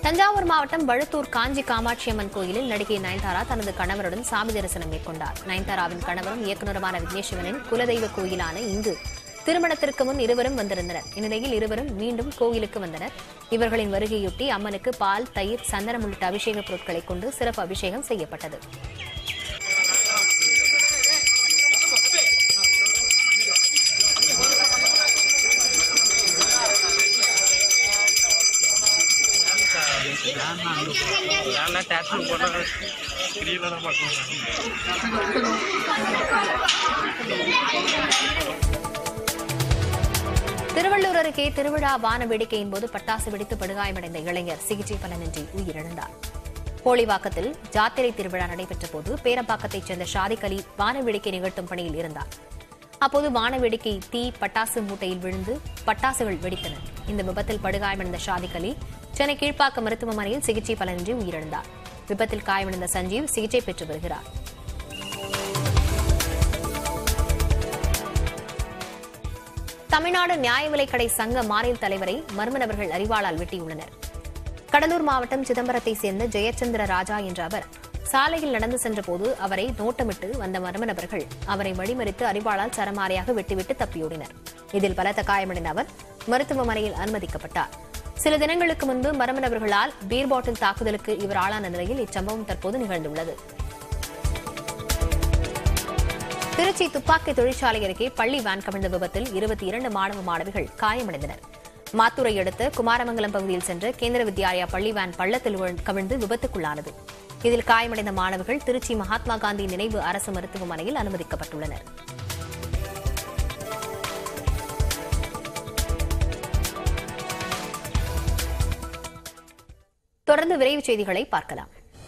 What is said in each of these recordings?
தஞ்சாவூர் மாவட்டம் வழுத்தூர் காஞ்சி காமாட்சி அம்மன் கோயிலில் நடிகை நயன்தாரா தனது கணவருடன் சாமி தரிசனம் மேற்கொண்டார் நயன்தாராவின் கணவரும் இயக்குநருமான விக்னேஸ்வரனின் குலதெய்வ கோயிலான இங்கு திருமணத்திற்கு முன் இருவரும் வந்திருந்தனர் இந்நிலையில் இருவரும் மீண்டும் கோயிலுக்கு வந்தனர் இவர்களின் வருகையொட்டி அம்மனுக்கு பால் தயிர் சந்தனம் உள்ளிட்ட அபிஷேக பொருட்களை கொண்டு சிறப்பு அபிஷேகம் செய்யப்பட்டது நல்லா டேட்டு போட்டால் ஸ்க்ரீனில் தான் பார்க்கணும் திருவள்ளூர் அருகே திருவிழா வான வேடிக்கையின் போது பட்டாசு வெடித்து படுகாயமடைந்த இளைஞர் சிகிச்சை பலனின்றி உயிரிழந்தார் போலிவாக்கத்தில் ஜாத்திரை திருவிழா நடைபெற்ற போது பேரப்பாக்கத்தைச் சேர்ந்த ஷாதிக் அலி வான வேடிக்கை நிகழ்த்தும் பணியில் இருந்தார் அப்போது வான வேடிக்கை தீ பட்டாசு மூட்டையில் விழுந்து பட்டாசுகள் வெடித்தன இந்த விபத்தில் படுகாயமடைந்த ஷாதிக் அலி சென்னை கீழ்ப்பாக்கம் மருத்துவமனையில் சிகிச்சை பலனின்றி உயிரிழந்தார் விபத்தில் காயமடைந்த சஞ்சீவ் சிகிச்சை பெற்று வருகிறார் தமிழ்நாடு நியாய விலைக்கடை சங்க மாநில தலைவரை மர்ம நபர்கள் அறிவாளால் வெட்டியுள்ளனர் கடலூர் மாவட்டம் சிதம்பரத்தை சேர்ந்த ஜெயச்சந்திர ராஜா என்ற அவர் சாலையில் நடந்து சென்றபோது அவரை நோட்டமிட்டு வந்த மர்ம நபர்கள் அவரை வழிமறித்து அறிவாளால் சரமாரியாக வெட்டிவிட்டு தப்பியோடினர் இதில் பலத்த காயமடைந்த அவர் மருத்துவமனையில் அனுமதிக்கப்பட்டார் சில தினங்களுக்கு முன்பு மர்ம நபர்களால் பீர் பாட்டில் தாக்குதலுக்கு இவர் ஆளான நிலையில் இச்சம்பவம் தற்போது நிகழ்ந்துள்ளது திருச்சி துப்பாக்கி தொழிற்சாலை அருகே பள்ளி வேன் கவிழ்ந்த விபத்தில் இருபத்தி இரண்டு மாணவ மாணவிகள் காயமடைந்தனர் மாத்தூரை அடுத்த குமாரமங்கலம் பகுதியில் சென்ற கேந்திர வித்யாலயா பள்ளி வேன் பள்ளத்தில் விழ- கவிழ்ந்து விபத்துக்குள்ளானது இதில் காயமடைந்த மாணவர்கள் திருச்சி மகாத்மா காந்தி நினைவு அரசு மருத்துவமனையில் அனுமதிக்கப்பட்டுள்ளனர் தொடர்ந்து விரைவுச் செய்திகளை பார்க்கலாம்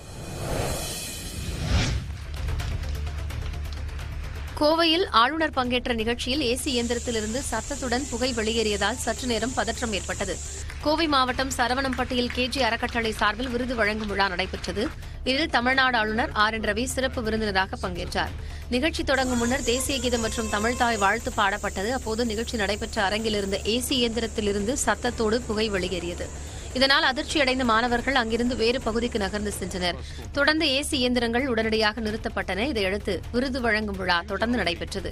கோவையில் ஆளுநர் பங்கேற்ற நிகழ்ச்சியில் ஏசி இயந்திரத்திலிருந்து சத்தத்துடன் புகை வெளியேறியதால் சற்று நேரம் பதற்றம் ஏற்பட்டது கோவை மாவட்டம் சரவணம்பட்டியில் கேஜி அறக்கட்டளை சார்பில் விருது வழங்கும் விழா நடைபெற்றது இதில் தமிழ்நாடு ஆளுநர் ஆர் என் ரவி சிறப்பு விருந்தினராக பங்கேற்றார் நிகழ்ச்சி தொடங்கும் முன்னர் தேசிய கீதம் மற்றும் தமிழ்தாய் வாழ்த்து பாடப்பட்டது அப்போது நிகழ்ச்சி நடைபெற்ற அரங்கில் இருந்த ஏசி இயந்திரத்திலிருந்து சத்தத்தோடு புகை வெளியேறியது இதனால் அதிர்ச்சியடைந்த மாணவர்கள் அங்கிருந்து வேறு பகுதிக்கு நகர்ந்து சென்றனர் தொடர்ந்து ஏசி இயந்திரங்கள் உடனடியாக நிறுத்தப்பட்டன இதையடுத்து விருது வழங்கும் விழா தொடர்ந்து நடைபெற்றது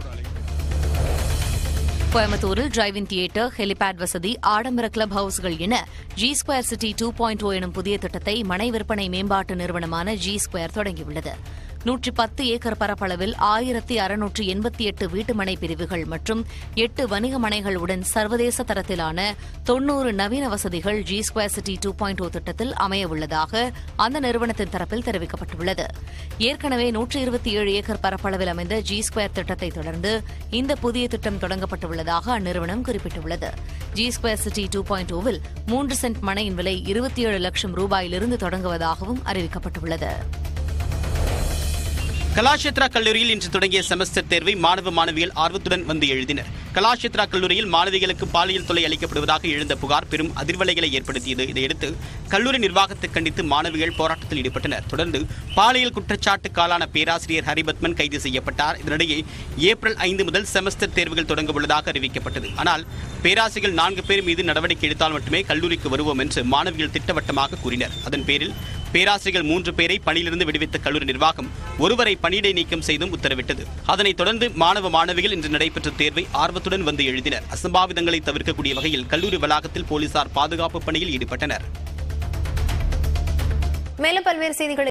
கோயம்புத்தூரில் டிரைவின் தியேட்டர் ஹெலிபேட் வசதி ஆடம்பர கிளப் ஹவுஸ்கள் என G Square City two point O எனும் புதிய திட்டத்தை மனை விற்பனை மேம்பாட்டு நிறுவனமான ஜி ஸ்கொயர் தொடங்கியுள்ளது நூற்றி பத்து ஏக்கர் பரப்பளவில் ஆயிரத்தி அறுநூற்று எண்பத்தி எட்டு வீட்டுமனை பிரிவுகள் மற்றும் எட்டு வணிக மனைகளுடன் சர்வதேச தரத்திலான தொன்னூறு நவீன வசதிகள் G Square City two point O திட்டத்தில் அமைய உள்ளதாக அந்த நிறுவனத்தின் தரப்பில் தெரிவிக்கப்பட்டுள்ளது ஏற்கனவே நூற்றி இருபத்தி ஏழு ஏக்கர் பரப்பளவில் அமைந்த ஜி ஸ்கொயர் திட்டத்தை தொடர்ந்து இந்த புதிய திட்டம் தொடங்கப்பட்டுள்ளதாக அந்நிறுவனம் குறிப்பிட்டுள்ளது G Square City two point ஓவில் மூன்று சென்ட் மனையின் விலை இருபத்தி ஏழு லட்சம் ரூபாயிலிருந்து தொடங்குவதாகவும் அறிவிக்கப்பட்டுள்ளது கலாஷேத்ரா கல்லூரியில் இன்று தொடங்கிய செமஸ்டர் தேர்வை மாணவ மாணவிகள் ஆர்வத்துடன் வந்து எழுதினர் கலாஷேத்ரா கல்லூரியில் மாணவிகளுக்கு பாலியல் தொல்லை அளிக்கப்படுவதாக எழுந்த புகார் பெரும் அதிர்வலைகளை ஏற்படுத்தியது இதையடுத்து கல்லூரி நிர்வாகத்தை கண்டித்து மாணவிகள் போராட்டத்தில் ஈடுபட்டனர் தொடர்ந்து பாலியல் குற்றச்சாட்டு காலான பேராசிரியர் ஹரிபத்மன் கைது செய்யப்பட்டார் இதனிடையே ஏப்ரல் ஐந்து முதல் செமஸ்டர் தேர்வுகள் தொடங்க உள்ளதாக அறிவிக்கப்பட்டது ஆனால் பேராசிரியர்கள் நான்கு பேர் மீது நடவடிக்கை எடுத்தால் மட்டுமே கல்லூரிக்கு வருவோம் என்று மாணவிகள் திட்டவட்டமாக கூறினர் அதன் பேரில் பேராசிரியர்கள் மூன்று பேரை பணியிலிருந்து விடுவித்த கல்லூரி நிர்வாகம் ஒருவரை பணியிடை நீக்கம் செய்தும் உத்தரவிட்டது அதனைத் தொடர்ந்து மாணவ மாணவிகள் இன்று நடைபெற்ற தேர்வை ஆர்வத்துடன் வந்து எழுதினர் அசம்பாவிதங்களை தவிர்க்கக்கூடிய வகையில் கல்லூரி வளாகத்தில் போலீசார் பாதுகாப்பு பணியில் ஈடுபட்டனர் மேலும் பல்வேறு செய்திகளை